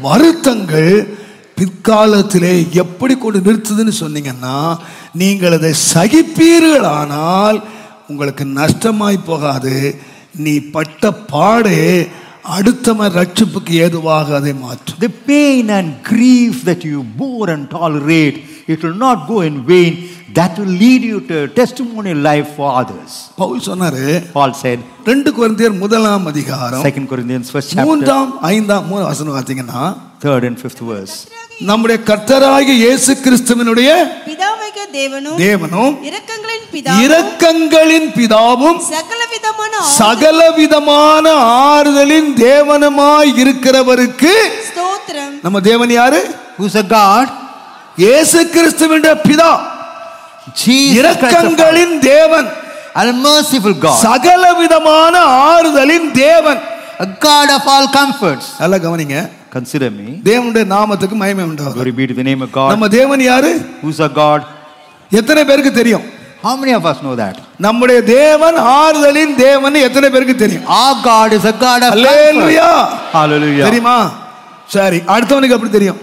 வருத்தங்கள் பிற்காலத்திலே எப்படி கொண்டு நிறுத்துதுன்னு சொன்னீங்கன்னா நீங்கள் அதை சகிப்பீர்களானால் உங்களுக்கு நஷ்டமாய் போகாது நீ பட்ட பாடு அடுத்தவன் ரட்சிப்புக்கு ஏதுவாக அதை மாற்றும் The pain and grief that you bore and tolerate, it will not go in vain. That will lead you to a testimonial life for others. Pavul சொன்னாரு Paul said, ரெண்டு குழந்தையர் முதலாம் அதிகாரம் 2 Corinthians first chapter, மூன்றாம் ஐந்தாம் மூணு வசனம் பார்த்தீங்கன்னா third and fifth verse. நம்முடைய கர்த்தராகிய இயேசு கிறிஸ்துவனுடைய பிதாவாகிய தேவனும் தேவனும் இரக்கங்களின் பிதாவும் இரக்கங்களின் பிதாவும் சகல விதமான சகல விதமான ஆறுதலின் தேவனுமாய் இருக்கிறவருக்கு ஸ்தோத்திரம் நம்ம தேவன் யாரு Who's a God? இயேசு கிறிஸ்துவின் பிதா Jesus Christ, the Father, இரக்கங்களின் தேவன் and a merciful God, சகல விதமான ஆறுதலின் தேவன் a God of all comforts. நல்லா கவனிங்க Consider me. தேவனுடைய நாமத்துக்கு மகிமை உண்டாகும் Glory be to the name of God. நம்ம தேவன் யாரு Who's a God? எத்தனை பேருக்கு தெரியும் How many of us know that? நம்முடைய தேவன் ஆறுதலின் தேவன் எத்தனை பேருக்கு தெரியும் Our God is a God of comfort. Hallelujah Hallelujah. தெரியுமா சரி அடுத்தவனுக்கு எப்படி தெரியும்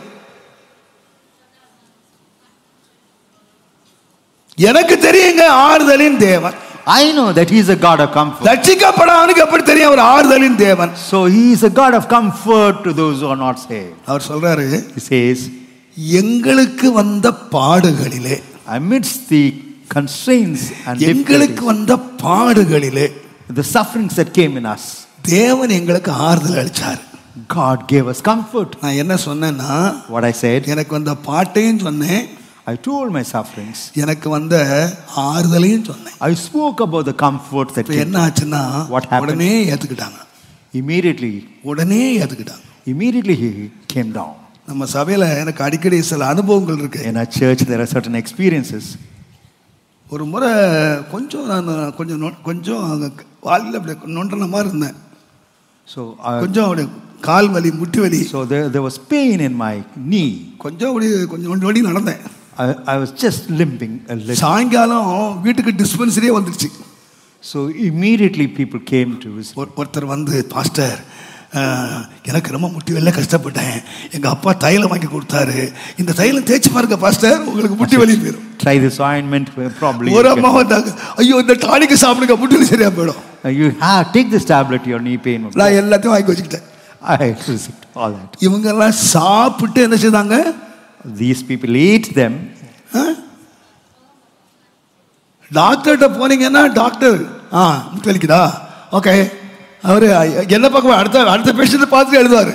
எனக்கு தெரியுங்க ஆறுதலின் தேவன் I know that He is a God of comfort. ரட்சிக்கப்படாதவனுக்கு எப்படி தெரியும் அவர் ஆறுதலின் தேவன் So He is a God of comfort to those who are not saved. அவர் சொல்றாரு He says, எங்களுக்கு வந்த பாடுகளிலே amidst the constraints and எங்களுக்கு difficulties, வந்த பாடுகளிலே the sufferings that came in us, தேவன் எங்களுக்கு ஆறுதல் அளிச்சார் God gave us comfort. நான் என்ன சொன்னேன்னா What I said, எனக்கு வந்த பாட்டையும் சொன்னேன் I told my sufferings. எனக்கு வந்த ஆறுதலையும் சொன்னேன் I spoke about the comfort that இப்ப came. என்ன ஆச்சுன்னா What happened? உடனே ஏத்துக்கிட்டாங்க Immediately, உடனே ஏத்துக்கிட்டாங்க immediately He came down. நம்ம சபையில எனக்கு அடிக்கடி சில அனுபவங்கள் இருக்கு In our church, there are certain experiences. ஒரு முறை கொஞ்சம் நான் கொஞ்சம் நொ- கொஞ்சம் வாழ்வில் அப்படி நொண்டன மாதிரி இருந்தேன் So, uh, கொஞ்சம் அப்படி கால் வலி முட்டி வலி so there, there was pain in my knee. கொஞ்சம் அப்படி கொஞ்சம் நொண்டி வண்டி நடந்தேன் I, I was just limping a little. சாயங்காலம் வீட்டுக்கு டிஸ்பென்சரியே வந்துடுச்சு So immediately people came to visit. ஒரு- ஒருத்தர் வந்து பாஸ்டர் அஹ், எனக்கு ரொம்ப முட்டி வலியில கஷ்டப்பட்டேன் எங்க அப்பா தைலம் வாங்கி கொடுத்தாரு இந்த தைலம் தேய்ச்சி பாருங்க பாஸ்டர் உங்களுக்கு முட்டி வலி போயிடும் Try this ointment, probably. ஒரு you அம்மா can- வந்தாங்க ஐயோ இந்த டானிக்கு சாப்பிடுங்க முட்டி வலி சரியா போயிடும் Uh, you have, take this tablet, your knee pain. will go. நான் எல்லாத்தையும் வாங்கி வச்சுக்கிட்டேன் I received all that. இவங்கெல்லாம் சாப்பிட்டு என்ன செய்தாங்க These people ate them. டாக்டர்கிட்ட போனீங்கன்னா டாக்டர் ஆ முட்டி வலிக்குதா ஓகே அவரு என்ன பார்க்க அடுத்த அடுத்த பேஷண்ட் பார்த்துட்டு எழுதுவாரு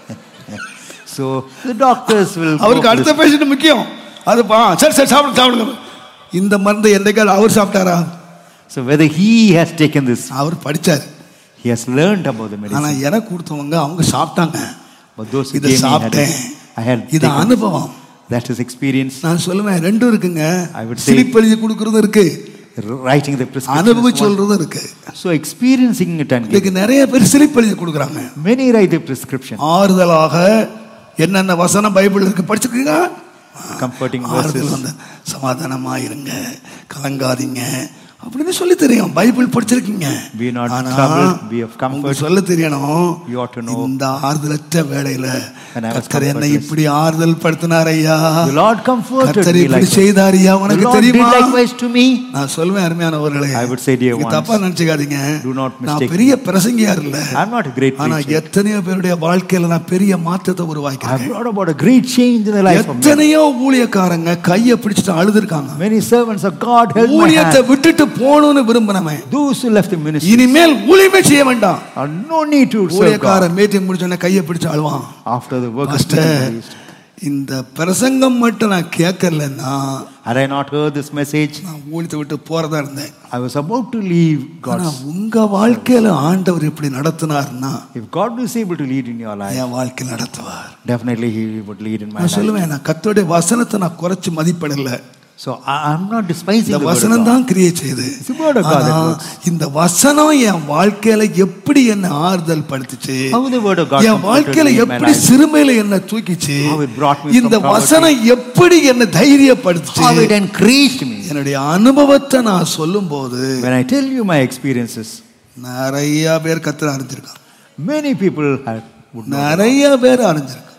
So the doctors will. go அவருக்கு for அடுத்த this. பேஷண்ட் முக்கியம் அது பா சரி சரி சாப்பிடுங்க சாப்பிடுங்க இந்த மருந்து என்னைக்காவது அவர் சாப்பிட்டாரா So whether he has taken this, our படிச்சார் he has learned about the ஆனா medicine. எனக்கு கொடுத்தவங்க அவங்க சாப்பிட்டாங்க But those who இதை gave me had, சாப்பிட்டேன் I had இது taken. அனுபவம் That is experience. நான் சொல்லுவேன் ரெண்டும் இருக்குங்க I would say- சிலிப் எழுதி கொடுக்கறதும் இருக்கு Writing the prescription. அனுபவி is one. சொல்றதும் இருக்கு So experiencing it and இன்னைக்கு நிறைய பேர் சிலிப் எழுதி கொடுக்குறாங்க many write the prescription. ஆறுதலாக என்னென்ன வசனம் பைபிள் இருக்கு படிச்சிருக்கீங்க Comforting ஆறுதல் verses. வந்து சமாதானமா இருங்க கலங்காதீங்க அப்படின்னு சொல்லி தெரியும் பைபிள் படிச்சிருக்கீங்க Be not ஆனா, troubled, be of comfort. உங்களுக்கு சொல்ல தெரியணும் You ought to know. இந்த ஆறுதலற்ற வேளையில When I was கர்த்தர் என்னை comfortless. இப்படி ஆறுதல் படுத்தினார் ஐயா The Lord comforted கர்த்தர் me இப்படி like செய்தார் ஐயா The உனக்கு Lord did தெரியுமா likewise to me. நான் சொல்லுவேன் அருமையானவர்களே I would say, dear நீங்க ones, தப்பா நினைச்சுக்காதீங்க do not நான் mistake பெரிய பிரசங்கியார் இல்ல I'm not a great ஆனா preacher. எத்தனையோ பேருடைய வாழ்க்கையில நான் பெரிய மாற்றத்தை I've உருவாக்கிறேன் brought about a great change in the life of many. எத்தனையோ ஊழியக்காரங்க கையை பிடிச்சிட்டு அழுதுருக்காங்க Many servants of God held my ஊழியத்தை hand. விட்டுட்டு போகணும்னு விரும்பினவன் Those who left the ministry இனிமேல் ஊழியமே செய்ய வேண்டாம் are no need to serve God. ஊழியக்காரன் மீட்டிங் முடிச்சோடனே கையை பிடிச்சு அழுவான் After the work is Pastor, finished. இந்த பிரசங்கம் மட்டும் நான் கேட்கலன்னா Had I not heard this message, நான் ஊழியத்தை விட்டு போறதா இருந்தேன் I was about to leave ஆனா God's. உங்க வாழ்க்கையில ஆண்டவர் இப்படி நடத்தினார்னா If God is able to lead in your life, என் வாழ்க்கை நடத்துவார் definitely He would lead in my நான் life. சொல்லுவேன் நான் கத்தோடைய வசனத்தை நான் குறைச்சு மதிப்பிடல So I, I'm not despising இந்த the word of வசனம் God. தான் கிரியை செய்யுது It's the word of God that ஆனா, works. இந்த வசனம் என் வாழ்க்கையில எப்படி என்ன ஆறுதல் படுத்துச்சு How the word of God N comforted வாழ்க்கையில me in my எப்படி life. சிறுமையில என்ன தூக்கிச்சு How it brought me from இந்த poverty. வசனம் எப்படி என்ன How it தைரியப்படுத்துச்சு encouraged me. என்னுடைய அனுபவத்தை நான் சொல்லும் போது When I tell you my experiences, நிறைய பேர் கத்திர அறிஞ்சிருக்கான் many people have, would know. நிறைய பேர் அறிஞ்சிருக்கான்